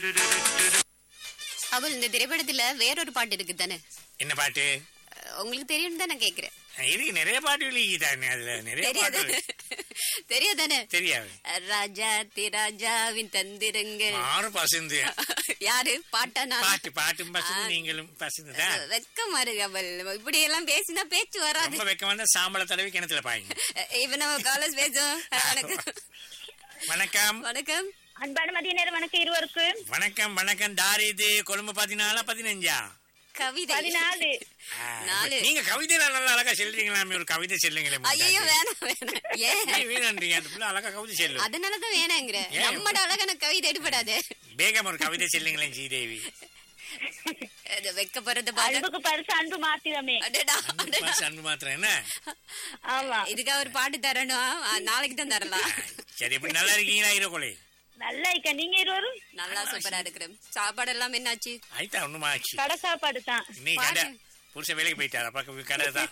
அவள் இந்த திரைப்படத்துல வேறொரு பாட்டு இருக்கு தானே என்ன பாட்டு உங்களுக்கு தெரியும் தான் நான் கேக்குறேன் இருக்கு நிறைய பாட்டு தானே அதுல நிறைய தெரியாது பாட்டு தெரியாதானே தெரியாது ராஜா திராஜாவின் தந்திரங்கள் ஆறு பசந்து யாரு பாட்டா நான் பாட்டு பாட்டும் பசந்து நீங்களும் பசந்துதான் வெக்கமா இருக்கு அவள் இப்படி எல்லாம் பேசினா பேச்சு வராது ரொம்ப வெக்கம் வந்தா சாம்பல தடவி கிணத்துல பாயுங்க இப்ப நம்ம காலேஜ் பேசுவோம் வணக்கம் வணக்கம் வணக்கம் அன்பான மதிய நேரம் வணக்கம் இருவருக்கும் வணக்கம் வணக்கம் தாரி இது கொழும்பு பதினாலா பதினஞ்சா கவிதை பதினாலு ஆ, நாலு. நீங்க கவிதை நல்லா அழகா சொல்றீங்களாமே ஒரு கவிதை சொல்லுங்களே ஐயோ வேணாம் வேணாம் ஏன் ஏன் வீணன்றீங்க அந்த பிள்ளை அழகா கவிதை சொல்லு அதனாலதான் வேணாங்கிற ஏன்? நம்மட அழகான கவிதை எடுபடாது வேகம் ஒரு கவிதை சொல்லுங்களேன் ஸ்ரீதேவி அது வெக்கப்படுறத பாரு அன்புக்கு பரிசு அன்பு மாத்திரமே அடடா, அன்பு அடடா. பாசம், அன்பு மாத்திரம் என்ன ஆமா இதுக்காக ஒரு பாட்டு தரணும் ஆ, நாளைக்கு தான் தரலாம் சரி இப்படி நல்லா இருக்கீங்களா ஈரோக்கொலை நல்லா இருக்க நீங்க இருவரும் நல்லா சூப்பரா இருக்கிறேன் சாப்பாடு எல்லாம் என்னாச்சு ஆயிட்டா ஒண்ணுமா ஆச்சு கடை சாப்பாடு தான் இன்னைக்கு கடை புருஷன் வேலைக்கு போயிட்டாரு அப்ப கடை தான்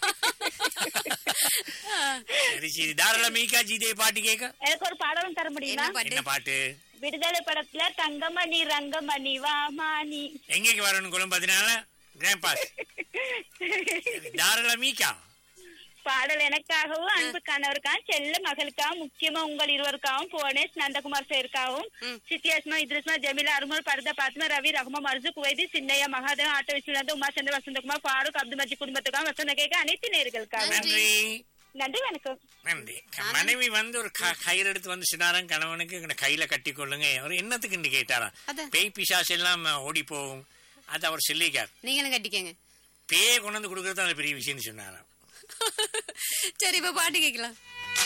சரி சரி தாராள மீக்கா ஜீதே பாட்டு கேட்க எனக்கு ஒரு பாடலும் தர முடியுமா என்ன பாட்டு என்ன பாட்டு விடுதலை படத்துல தங்கமணி ரங்கமணி வாமானி எங்கேக்கு வரணும் குளம் பதினால கிராண்ட் பாஸ் தாராள மீக்கா பாடல் எனக்காகவும் அன்பு கணவருக்காகவும் செல்ல மகளுக்காகவும் முக்கியமா உங்கள் இருவருக்காகவும் புவனேஷ் நந்தகுமார் சேர்க்காகவும் ம். சித்தியாஸ்மா இத்ரிஸ்மா ஜமீலா அருமல் பரத பாத்மா ரவி ரஹ்மா மர்சு குவைதி சின்னையா மகாதேவன் ஆட்டோ விஸ்வநாத் உமாச்சந்திர வசந்தகுமார் ஃபாரூக் அப்துல் மஜி குடும்பத்துக்காகவும் வசந்த கேட்க அனைத்து நேர்களுக்காகவும் நன்றி நன்றி வணக்கம் நன்றி மனைவி வந்து ஒரு க- கயிறு எடுத்து வந்து சொன்னாராம் கணவனுக்கு இங்க கையில கட்டி கொள்ளுங்க அவர் என்னத்துக்குன்னு கேட்டாராம் அதான். பேய் பிசாசு எல்லாம் ஓடி போகும் அது அவர் சொல்லிக்கார் நீங்களும் கட்டிக்கங்க பேயை கொண்டு வந்து கொடுக்கறது அந்த பெரிய விஷயம்னு சொன்னாராம் சரி இப்ப பாட்டு கேட்கலாம்